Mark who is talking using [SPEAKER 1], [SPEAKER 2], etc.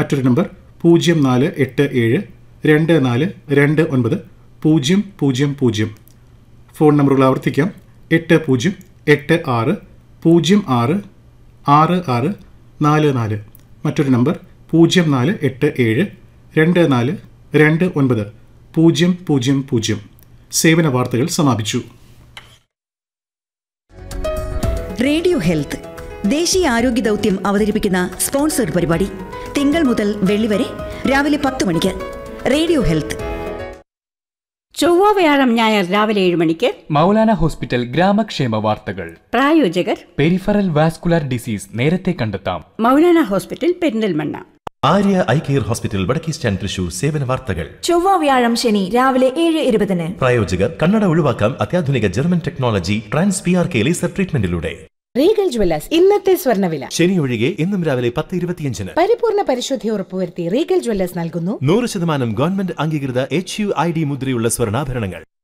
[SPEAKER 1] മറ്റൊരു നമ്പർ പൂജ്യം നാല് എട്ട് ഏഴ് രണ്ട് നാല് രണ്ട് ഒൻപത് പൂജ്യം പൂജ്യം പൂജ്യം ഫോൺ നമ്പറുകൾ ആവർത്തിക്കാം എട്ട് പൂജ്യം എട്ട് ആറ് പൂജ്യം ആറ് ആറ് ആറ് നാല് നാല് മറ്റൊരു നമ്പർ പൂജ്യം നാല് എട്ട് ഏഴ് രണ്ട് നാല് രണ്ട് ഒൻപത് പൂജ്യം പൂജ്യം പൂജ്യം സേവന വാർത്തകൾ സമാപിച്ചു
[SPEAKER 2] റേഡിയോ ഹെൽത്ത് ദേശീയ ആരോഗ്യ ദൗത്യം അവതരിപ്പിക്കുന്ന സ്പോൺസർഡ് പരിപാടി തിങ്കൾ മുതൽ വെള്ളി വരെ രാവിലെ പത്ത് മണിക്ക് റേഡിയോ ഹെൽത്ത്
[SPEAKER 3] ചൊവ്വ വ്യാഴം ഞായർ രാവിലെ ഏഴ് മണിക്ക്
[SPEAKER 4] മൗലാന ഹോസ്പിറ്റൽ ഗ്രാമക്ഷേമ വാർത്തകൾ
[SPEAKER 3] പ്രായോജകർ
[SPEAKER 4] പെരിഫറൽ വാസ്കുലർ ഡിസീസ് നേരത്തെ കണ്ടെത്താം
[SPEAKER 3] Moulana hospital Perinthalmanna
[SPEAKER 5] Arya eye care hospital വടക്കേ സ്റ്റാൻഡ് തൃശൂർ സേവന വാർത്തകൾ
[SPEAKER 6] ചൊവ്വ വ്യാഴം ശനി രാവിലെ ഏഴ് ഇരുപതിന്
[SPEAKER 5] പ്രായോജകർ കണ്ണട ഒഴിവാക്കാം അത്യാധുനിക German technology trans P R K laser ട്രീറ്റ്മെന്റിലൂടെ
[SPEAKER 7] റീഗൽ ജ്വല്ലേഴ്സ് ഇന്നത്തെ സ്വർണ്ണവില
[SPEAKER 5] ശനി ഒഴികെ ഇന്നും രാവിലെ പത്ത് ഇരുപത്തിയഞ്ചിന്
[SPEAKER 7] പരിപൂർണ പരിശുദ്ധി ഉറപ്പുവരുത്തി റീഗൽ ജ്വല്ലേഴ്സ് നൽകുന്നു
[SPEAKER 5] നൂറ് ശതമാനം ഗവൺമെന്റ് അംഗീകൃത എച്ച് യു ഐ ഡി മുദ്രയുള്ള സ്വർണ്ണാഭരണങ്ങൾ